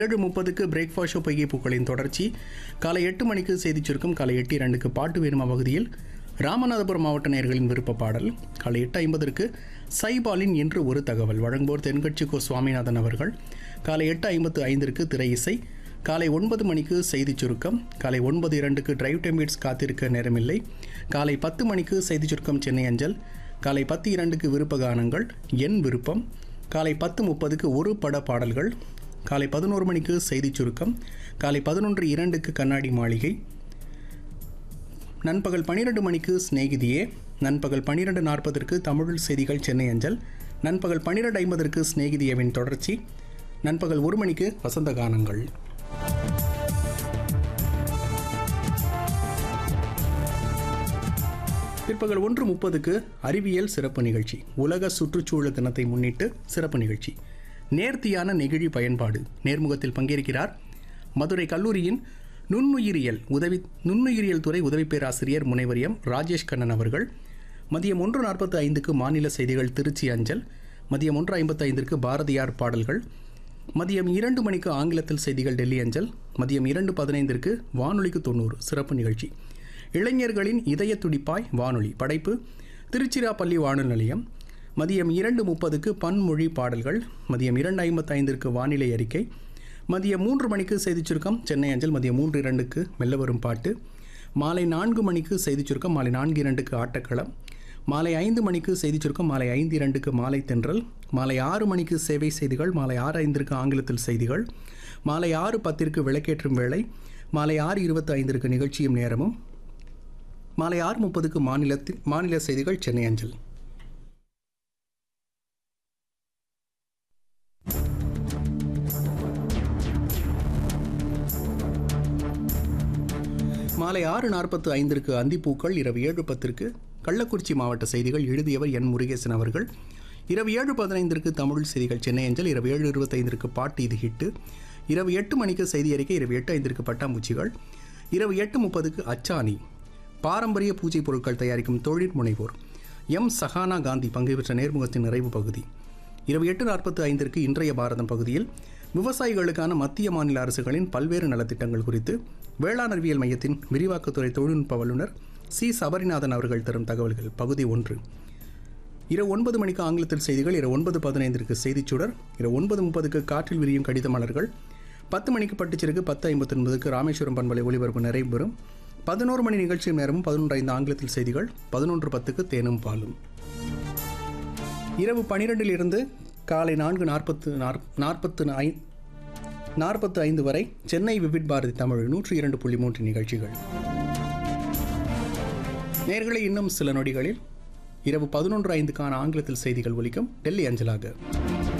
ஏழு முப்பதுக்கு breakfast show பைகை பூக்களின் தொடர்ச்சி காலை எட்டு மணிக்கு செய்திச் சுருக்கம் காலை எட்டு இரண்டுக்கு பாட்டு வேணுமா பகுதியில் ராமநாதபுரம் மாவட்ட நேயர்களின் விருப்ப பாடல் காலை எட்டு ஐம்பதற்கு சைபாலின் என்று ஒரு தகவல் வழங்குவோர் தென்கட்சி கோ சுவாமிநாதன் அவர்கள் காலை எட்டு ஐம்பத்து ஐந்திற்கு திரை இசை காலை ஒன்பது மணிக்கு செய்திச் சுருக்கம் காலை ஒன்பது இரண்டுக்கு டிரைவ் டெம்பிட்ஸ் காத்திருக்க நேரமில்லை காலை பத்து மணிக்கு செய்திச் சுருக்கம் சென்னை அஞ்சல் காலை பத்து இரண்டுக்கு விருப்ப கானங்கள் என் விருப்பம் காலை பத்து முப்பதுக்கு ஒரு பட பாடல்கள் காலை பதினோரு மணிக்கு செய்திச் சுருக்கம் காலை பதினொன்று இரண்டுக்கு கண்ணாடி மாளிகை நண்பகல் பன்னிரெண்டு மணிக்கு சிநேகிதியே நண்பகல் பன்னிரெண்டு நாற்பதற்கு தமிழ் செய்திகள் சென்னை அஞ்சல் நண்பகல் பன்னிரெண்டு ஐம்பதற்கு சிநேகிதியவின் தொடர்ச்சி நண்பகல் ஒரு மணிக்கு வசந்த கானங்கள் பிற்பகல் ஒன்று முப்பதுக்கு அறிவியல் சிறப்பு நிகழ்ச்சி உலக சுற்றுச்சூழல் தினத்தை முன்னிட்டு சிறப்பு நிகழ்ச்சி நேர்த்தியான நெகிழி பயன்பாடு நேர்முகத்தில் பங்கேற்கிறார் மதுரை கல்லூரியின் நுண்ணுயிரியல் உதவி நுண்ணுயிரியல் துறை உதவி பேராசிரியர் முனைவர் எம் ராஜேஷ் கண்ணன் அவர்கள் மதியம் ஒன்று நாற்பத்தி ஐந்துக்கு மாநில செய்திகள் திருச்சி அஞ்சல் மதியம் ஒன்று ஐம்பத்தி ஐந்திற்கு பாரதியார் பாடல்கள் மதியம் இரண்டு மணிக்கு ஆங்கிலத்தில் செய்திகள் டெல்லி அஞ்சல் மதியம் இரண்டு பதினைந்திற்கு வானொலிக்கு தொண்ணூறு சிறப்பு நிகழ்ச்சி இளைஞர்களின் இதய துடிப்பாய் வானொலி படைப்பு திருச்சிராப்பள்ளி வானொலி நிலையம் மதியம் இரண்டு முப்பதுக்கு பன்மொழி பாடல்கள் மதியம் இரண்டு ஐம்பத்தைந்திற்கு வானிலை அறிக்கை மதியம் மூன்று மணிக்கு செய்திச் சுருக்கம் சென்னை அஞ்சல் மதியம் மூன்று இரண்டுக்கு மெல்ல வரும் பாட்டு மாலை நான்கு மணிக்கு செய்திச் சுருக்கம் மாலை நான்கு இரண்டுக்கு ஆட்டக்களம் மாலை ஐந்து மணிக்கு செய்திச் சுருக்கம் மாலை ஐந்து இரண்டுக்கு மாலை தென்றல் மாலை ஆறு மணிக்கு சேவை செய்திகள் மாலை ஆறு ஐந்திற்கு ஆங்கிலத்தில் செய்திகள் மாலை ஆறு பத்திற்கு விளக்கேற்றும் வேளை மாலை ஆறு இருபத்தி ஐந்திற்கு நிகழ்ச்சியும் நேரமும் மாலை ஆறு முப்பதுக்கு மாநிலத்தில் மாநில செய்திகள் சென்னை அஞ்சல் மாலை ஆறு நாற்பத்து ஐந்திற்கு அந்திப்பூக்கள் இரவு ஏழு பத்திற்கு கள்ளக்குறிச்சி மாவட்ட செய்திகள் எழுதியவர் என் முருகேசன் அவர்கள் இரவு ஏழு பதினைந்திற்கு தமிழ் செய்திகள் சென்னை அஞ்சல் இரவு ஏழு இருபத்தைந்திற்கு பாட்டு இது ஹிட்டு இரவு எட்டு மணிக்கு செய்தி அறிக்கை இரவு எட்டு ஐந்திற்கு பட்டாம்பூச்சிகள் இரவு எட்டு முப்பதுக்கு அச்சாணி பாரம்பரிய பூஜை பொருட்கள் தயாரிக்கும் தொழில் முனைவோர் எம் சஹானா காந்தி பங்கு பெற்ற நேர்முகத்தின் நிறைவு பகுதி இரவு எட்டு நாற்பத்து ஐந்திற்கு இன்றைய பாரதம் பகுதியில் விவசாயிகளுக்கான மத்திய மாநில அரசுகளின் பல்வேறு நலத்திட்டங்கள் குறித்து வேளாண் அறிவியல் மையத்தின் விரிவாக்கத்துறை தொழில்நுட்ப வல்லுநர் சி சபரிநாதன் அவர்கள் தரும் தகவல்கள் பகுதி ஒன்று இரவு ஒன்பது மணிக்கு ஆங்கிலத்தில் செய்திகள் இரவு ஒன்பது பதினைந்திற்கு செய்திச் சுடர் இரவு ஒன்பது முப்பதுக்கு காற்றில் விரியும் கடித மலர்கள் பத்து மணிக்கு பட்டுச்சிருக்கு பத்து ஐம்பத்தி ஒன்பதுக்கு ராமேஸ்வரம் பண்பலை ஒளிபரப்பு நிறைவு பெறும் பதினோரு மணி நிகழ்ச்சி நேரமும் பதினொன்று ஐந்து ஆங்கிலத்தில் செய்திகள் பதினொன்று பத்துக்கு தேனும் பாலும் இரவு பனிரெண்டில் இருந்து காலை நான்கு நாற்பத்து நாற்பத்து ஐ நாற்பத்து ஐந்து வரை சென்னை விவிட் பாரதி தமிழ் நூற்றி இரண்டு புள்ளி மூன்று நிகழ்ச்சிகள் நேர்களை இன்னும் சில நொடிகளில் இரவு பதினொன்று ஐந்துக்கான ஆங்கிலத்தில் செய்திகள் ஒலிக்கும் டெல்லி அஞ்சலாக